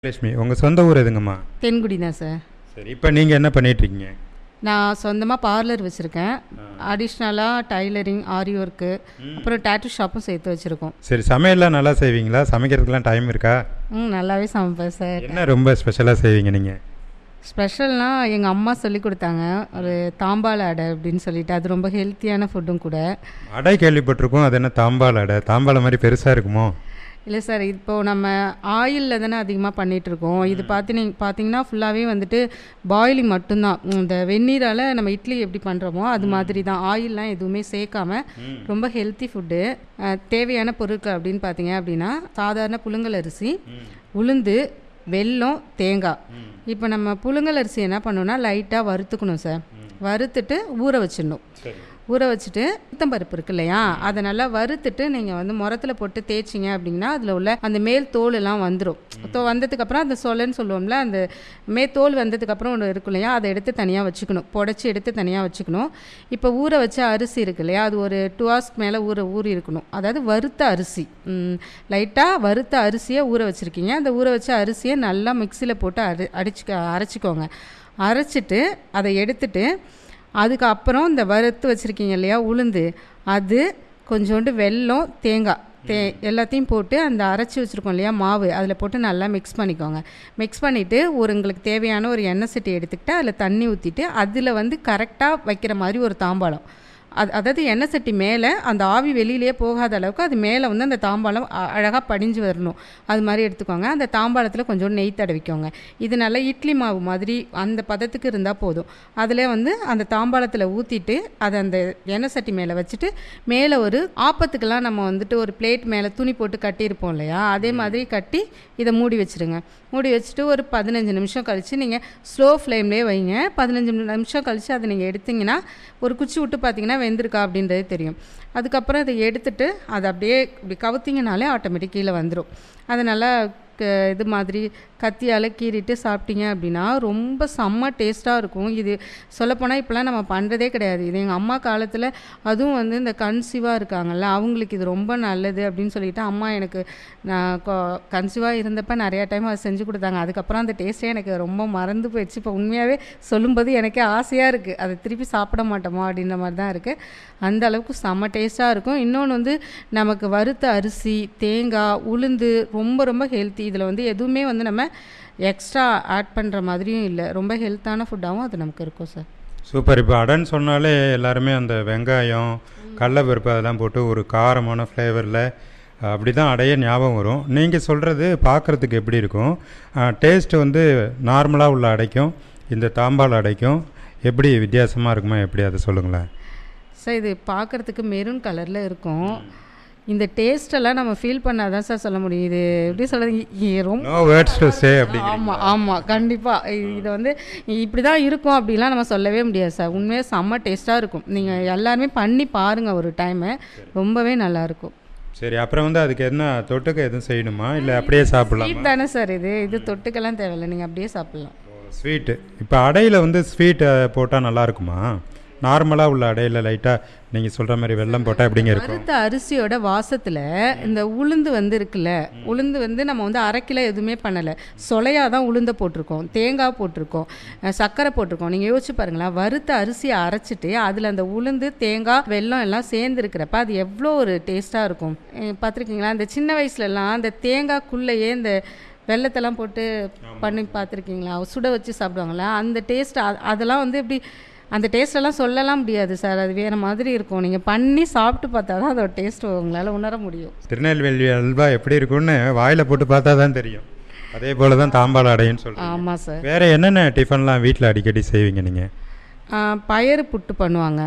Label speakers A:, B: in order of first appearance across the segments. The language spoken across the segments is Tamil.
A: லட்சுமி உங்கள் சொந்த ஊர் எதுங்கம்மா
B: தென்குடி தான் சார்
A: சரி இப்போ நீங்கள் என்ன பண்ணிட்டு இருக்கீங்க
B: நான் சொந்தமாக பார்லர் வச்சுருக்கேன் அடிஷ்னலாக டைலரிங் ஆரி ஒர்க்கு அப்புறம் டேட்டு ஷாப்பும் சேர்த்து வச்சுருக்கோம்
A: சரி சமையல்லாம் நல்லா செய்வீங்களா சமைக்கிறதுக்கெலாம் டைம் இருக்கா
B: ம் நல்லாவே சமைப்பேன் சார்
A: என்ன ரொம்ப ஸ்பெஷலாக செய்வீங்க நீங்கள்
B: ஸ்பெஷல்னால் எங்கள் அம்மா சொல்லி கொடுத்தாங்க ஒரு தாம்பாள அடை அப்படின்னு சொல்லிட்டு அது ரொம்ப ஹெல்த்தியான ஃபுட்டும் கூட
A: அடை கேள்விப்பட்டிருக்கோம் அது என்ன தாம்பால் அடை தாம்பாலை மாதிரி பெருசாக இருக்குமோ
B: இல்லை சார் இப்போது நம்ம ஆயிலில் தானே அதிகமாக பண்ணிகிட்ருக்கோம் இது பார்த்து பார்த்தீங்கன்னா ஃபுல்லாகவே வந்துட்டு பாயிலிங் மட்டும்தான் ம், இந்த வெந்நீரால் நம்ம இட்லி எப்படி பண்ணுறோமோ அது மாதிரி தான் ஆயிலெலாம் எதுவுமே சேர்க்காம ரொம்ப ஹெல்த்தி ஃபுட்டு தேவையான பொருட்கள் அப்படின்னு பார்த்தீங்க அப்படின்னா சாதாரண புழுங்கல் அரிசி உளுந்து வெல்லம் தேங்காய் இப்போ நம்ம புழுங்கல் அரிசி என்ன பண்ணணும்னா லைட்டாக வறுத்துக்கணும் சார் வறுத்துட்டு ஊற வச்சிடணும் ஊற வச்சுட்டு பருப்பு இருக்கு இல்லையா அதை நல்லா வறுத்துட்டு நீங்கள் வந்து முரத்தில் போட்டு தேய்ச்சிங்க அப்படின்னா அதில் உள்ள அந்த மேல் தோல் எல்லாம் வந்துடும் தோ வந்ததுக்கப்புறம் அந்த சொலன்னு சொல்லுவோம்ல அந்த மே தோல் வந்ததுக்கப்புறம் ஒன்று இருக்கும் இல்லையா அதை எடுத்து தனியாக வச்சுக்கணும் புடச்சி எடுத்து தனியாக வச்சுக்கணும் இப்போ ஊற வச்ச அரிசி இருக்கு இல்லையா அது ஒரு டூ ஹவர்ஸ்க்கு மேலே ஊற ஊறி இருக்கணும் அதாவது வறுத்த அரிசி லைட்டாக வறுத்த அரிசியை ஊற வச்சுருக்கீங்க அந்த ஊற வச்ச அரிசியை நல்லா மிக்சியில் போட்டு அரை அடிச்சுக்க அரைச்சிக்கோங்க அரைச்சிட்டு அதை எடுத்துட்டு அதுக்கப்புறம் இந்த வறுத்து வச்சுருக்கீங்க இல்லையா உளுந்து அது கொஞ்சோண்டு வெல்லம் தேங்காய் தே எல்லாத்தையும் போட்டு அந்த அரைச்சி வச்சுருக்கோம் இல்லையா மாவு அதில் போட்டு நல்லா மிக்ஸ் பண்ணிக்கோங்க மிக்ஸ் பண்ணிவிட்டு ஒரு உங்களுக்கு தேவையான ஒரு எண்ணெய் சட்டி எடுத்துக்கிட்டு அதில் தண்ணி ஊற்றிட்டு அதில் வந்து கரெக்டாக வைக்கிற மாதிரி ஒரு தாம்பாளம் அது அதாவது எண்ணெய் சட்டி மேலே அந்த ஆவி வெளியிலேயே போகாத அளவுக்கு அது மேலே வந்து அந்த தாம்பாளம் அழகாக படிஞ்சு வரணும் அது மாதிரி எடுத்துக்கோங்க அந்த தாம்பாளத்தில் கொஞ்சம் நெய் தடவிக்கோங்க இது நல்லா இட்லி மாவு மாதிரி அந்த பதத்துக்கு இருந்தால் போதும் அதில் வந்து அந்த தாம்பாளத்தில் ஊற்றிட்டு அதை அந்த எண்ணெய் சட்டி மேலே வச்சுட்டு மேலே ஒரு ஆப்பத்துக்கெல்லாம் நம்ம வந்துட்டு ஒரு பிளேட் மேலே துணி போட்டு கட்டியிருப்போம் இல்லையா அதே மாதிரி கட்டி இதை மூடி வச்சுருங்க மூடி வச்சுட்டு ஒரு பதினஞ்சு நிமிஷம் கழித்து நீங்கள் ஸ்லோ ஃப்ளேம்லேயே வைங்க பதினஞ்சு நிமிஷம் கழித்து அதை நீங்கள் எடுத்தீங்கன்னா ஒரு குச்சி விட்டு பார்த்தீங்கன்னா வெந்திருக்கா அப்படின்றது தெரியும் அதுக்கப்புறம் இதை எடுத்துட்டு அதை அப்படியே இப்படி கவுத்திங்கனாலே ஆட்டோமேட்டிக் கீழே வந்துடும் அது நல்லா க- இது மாதிரி கத்தியால் கீறிட்டு சாப்பிட்டீங்க அப்படின்னா ரொம்ப செம்ம டேஸ்ட்டாக இருக்கும் இது சொல்லப்போனால் இப்போலாம் நம்ம பண்ணுறதே கிடையாது இது எங்கள் அம்மா காலத்தில் அதுவும் வந்து இந்த கன்சீவாக இருக்காங்கல்ல அவங்களுக்கு இது ரொம்ப நல்லது அப்படின்னு சொல்லிட்டு அம்மா எனக்கு நான் கன்சீவாக இருந்தப்ப நிறையா டைம் அதை செஞ்சு கொடுத்தாங்க அதுக்கப்புறம் அந்த டேஸ்ட்டே எனக்கு ரொம்ப மறந்து போயிடுச்சு இப்போ உண்மையாகவே சொல்லும்போது எனக்கே ஆசையாக இருக்குது அதை திருப்பி சாப்பிட மாட்டோமா அப்படின்ற மாதிரி தான் இருக்குது அந்த அளவுக்கு செம்ம டேஸ்ட்டாக இருக்கும் இன்னொன்று வந்து நமக்கு வறுத்த அரிசி தேங்காய் உளுந்து ரொம்ப ரொம்ப ஹெல்த்தி இதில் வந்து எதுவுமே வந்து நம்ம எக்ஸ்ட்ரா ஆட் பண்ணுற மாதிரியும் இல்லை ரொம்ப ஹெல்த்தான ஃபுட்டாகவும் அது நமக்கு இருக்கும் சார்
A: சூப்பர் இப்போ அடைன்னு சொன்னாலே எல்லாருமே அந்த வெங்காயம் கடலைப்பருப்பு அதெல்லாம் போட்டு ஒரு காரமான ஃப்ளேவரில் அப்படி தான் அடைய ஞாபகம் வரும் நீங்கள் சொல்கிறது பார்க்குறதுக்கு எப்படி இருக்கும் டேஸ்ட் வந்து நார்மலாக உள்ள அடைக்கும் இந்த தாம்பால் அடைக்கும் எப்படி வித்தியாசமாக இருக்குமா எப்படி அதை சொல்லுங்களேன்
B: சார் இது பார்க்குறதுக்கு மெரூன் கலரில் இருக்கும் இந்த டேஸ்டெல்லாம் நம்ம ஃபீல் பண்ணாதான் சார் சொல்ல முடியும் இது எப்படி சொல்கிறது ரொம்ப
A: நோ வேர்ட்ஸ் டு சே அப்படி
B: ஆமாம் ஆமாம் கண்டிப்பாக இதை வந்து இப்படி தான் இருக்கும் அப்படிலாம் நம்ம சொல்லவே முடியாது சார் உண்மையாக செம்ம டேஸ்ட்டாக இருக்கும் நீங்கள் எல்லாருமே பண்ணி பாருங்கள் ஒரு டைமு ரொம்பவே நல்லாயிருக்கும்
A: சரி அப்புறம் வந்து அதுக்கு என்ன தொட்டுக்க எதுவும் செய்யணுமா இல்லை அப்படியே சாப்பிடலாமா
B: ஸ்வீட் தானே சார் இது இது தொட்டுக்கெல்லாம் தேவையில்லை நீங்கள் அப்படியே சாப்பிட்லாம்
A: ஸ்வீட்டு இப்போ அடையில் வந்து ஸ்வீட் போட்டால் நல்லா இருக்குமா நார்மலாக உள்ள அடையில் லைட்டாக நீங்கள் சொல்கிற மாதிரி வெல்லம் போட்டால் எப்படிங்க இருக்கும்
B: வறுத்த அரிசியோட வாசத்தில் இந்த உளுந்து வந்து இருக்குல்ல உளுந்து வந்து நம்ம வந்து அரை கிலோ எதுவுமே பண்ணலை சொலையாக தான் உளுந்த போட்டிருக்கோம் தேங்காய் போட்டிருக்கோம் அஹ் சர்க்கரை போட்டிருக்கோம் நீங்கள் யோசிச்சு பாருங்களேன் வறுத்த அரிசியை அரைச்சிட்டு அதில் அந்த உளுந்து தேங்காய் வெல்லம் எல்லாம் சேர்ந்து இருக்கிறப்ப அது எவ்வளோ ஒரு டேஸ்ட்டாக இருக்கும் அஹ் பார்த்திருக்கீங்களா அந்த சின்ன வயசுலலாம் அந்த தேங்காய்க்குள்ளேயே இந்த வெள்ளத்தெல்லாம் போட்டு பண்ணி பார்த்துருக்கீங்களா சுட வச்சு சாப்பிடுவாங்களா அந்த டேஸ்ட் அதெல்லாம் வந்து எப்படி அந்த டேஸ்டெல்லாம் சொல்லலாம் முடியாது சார் அது வேறு மாதிரி இருக்கும் நீங்கள் பண்ணி சாப்பிட்டு பார்த்தா தான் அதோட டேஸ்ட் உங்களால் உணர முடியும்
A: திருநெல்வேலி அல்வா எப்படி இருக்கும்னு வாயில் போட்டு பார்த்தா தான் தெரியும் அதே போல் தான் தாம்பால் அடைன்னு சொல்கிறேன்
B: ஆமாம் சார்
A: வேறு என்னென்ன டிஃபன்லாம் வீட்டில் அடிக்கடி செய்வீங்க நீங்கள்
B: பயறு புட்டு பண்ணுவாங்க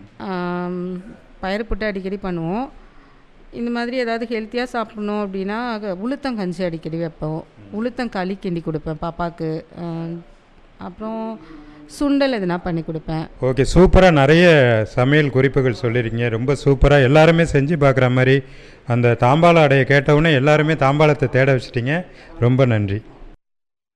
B: ஆம், பயறு புட்டு அடிக்கடி பண்ணுவோம் இந்த மாதிரி ஏதாவது ஹெல்த்தியாக சாப்பிடணும் அப்படின்னா க- உளுத்தங்கஞ்சி அடிக்கடி வைப்போம் உளுத்தங்களி கிண்டி கொடுப்பேன் பாப்பாவுக்கு ஆம், அப்புறம் சுண்டல் எதுனா பண்ணி கொடுப்பேன்
A: ஓகே சூப்பராக நிறைய சமையல் குறிப்புகள் சொல்லியிருக்கீங்க ரொம்ப சூப்பராக எல்லாருமே செஞ்சு பார்க்குற மாதிரி அந்த தாம்பால அடையை கேட்டவுடனே எல்லாருமே தாம்பாளத்தை தேட வச்சிட்டீங்க ரொம்ப நன்றி